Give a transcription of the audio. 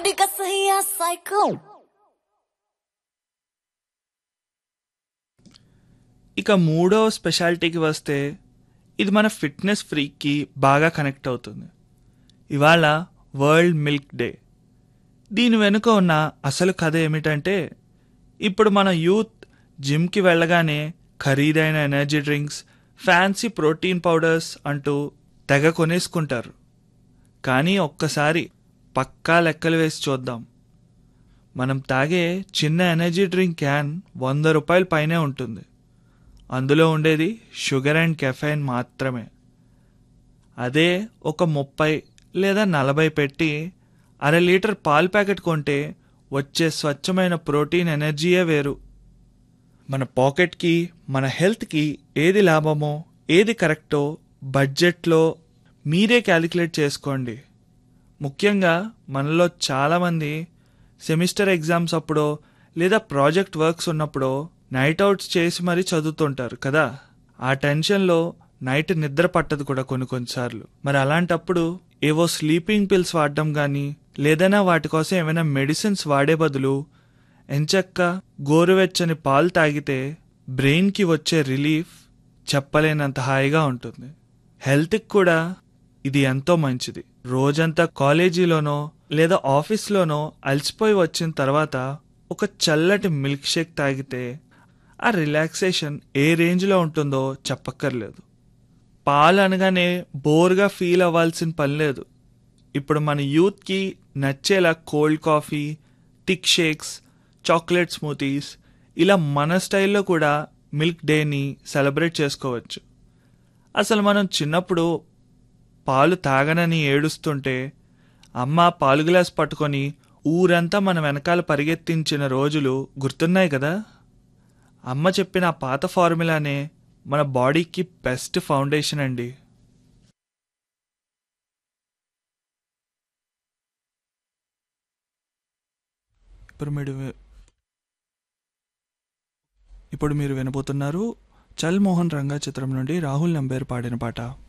body का सही है साइको ఇక మూడో స్పెషాలిటీకి వస్తే ఇది మన ఫిట్నెస్ ఫ్రీక్కి బాగా కనెక్ట్ అవుతుంది ఇవాళ వరల్డ్ మిల్క్ డే దీని వెనుక ఉన్న అసలు కథ ఏమిటంటే ఇప్పుడు మన యూత్ జిమ్కి వెళ్ళగానే ఖరీదైన energy drinks fancy protein powders అంటూ తెగ కొనేసుకుంటారు కానీ ఒక్కసారి పక్కా లెక్కలు వేసి చూద్దాం మనం తాగే చిన్న ఎనర్జీ డ్రింక్ క్యాన్ వంద రూపాయల పైనే ఉంటుంది అందులో ఉండేది షుగర్ అండ్ కెఫైన్ మాత్రమే అదే ఒక ముప్పై లేదా నలభై పెట్టి అర లీటర్ పాల్ ప్యాకెట్ కొంటే వచ్చే స్వచ్ఛమైన ప్రోటీన్ ఎనర్జీయే వేరు మన పాకెట్కి మన హెల్త్కి ఏది లాభమో ఏది కరెక్టో బడ్జెట్లో మీరే క్యాలిక్యులేట్ చేసుకోండి ముఖ్యంగా మనలో చాలామంది సెమిస్టర్ ఎగ్జామ్స్ అప్పుడో లేదా ప్రాజెక్ట్ వర్క్స్ ఉన్నప్పుడో నైట్ అవుట్స్ చేసి మరీ చదువుతుంటారు కదా ఆ టెన్షన్లో నైట్ నిద్ర పట్టదు కూడా కొన్ని కొన్నిసార్లు మరి అలాంటప్పుడు ఏవో స్లీపింగ్ పిల్స్ వాడడం కానీ లేదైనా వాటి కోసం ఏమైనా మెడిసిన్స్ వాడే బదులు ఎంచక్క గోరువెచ్చని పాలు తాగితే బ్రెయిన్కి వచ్చే రిలీఫ్ చెప్పలేనంత హాయిగా ఉంటుంది హెల్త్కి కూడా ఇది ఎంతో మంచిది రోజంతా కాలేజీలోనో లేదా ఆఫీస్లోనో అలసిపోయి వచ్చిన తర్వాత ఒక చల్లటి మిల్క్ షేక్ తాగితే ఆ రిలాక్సేషన్ ఏ రేంజ్లో ఉంటుందో చెప్పక్కర్లేదు పాలు అనగానే బోర్గా ఫీల్ అవ్వాల్సిన పని లేదు ఇప్పుడు మన యూత్కి నచ్చేలా cold coffee thick shakes chocolate smoothies ఇలా మన స్టైల్లో కూడా మిల్క్ డేని సెలబ్రేట్ చేసుకోవచ్చు అసలు మనం చిన్నప్పుడు పాలు తాగనని ఏడుస్తుంటే అమ్మ పాలు గ్లాస్ పట్టుకొని ఊరంతా మన వెనకాల పరిగెత్తించిన రోజులు గుర్తున్నాయి కదా అమ్మ చెప్పిన ఆ పాత ఫార్ములానే మన బాడీకి బెస్ట్ ఫౌండేషన్ అండి ఇప్పుడు మీరు వి- ఇప్పుడు మీరు వినబోతున్నారు చల్ మోహన్ రంగా చిత్రం నుండి రాహుల్ నంబేర్ పాడిన పాట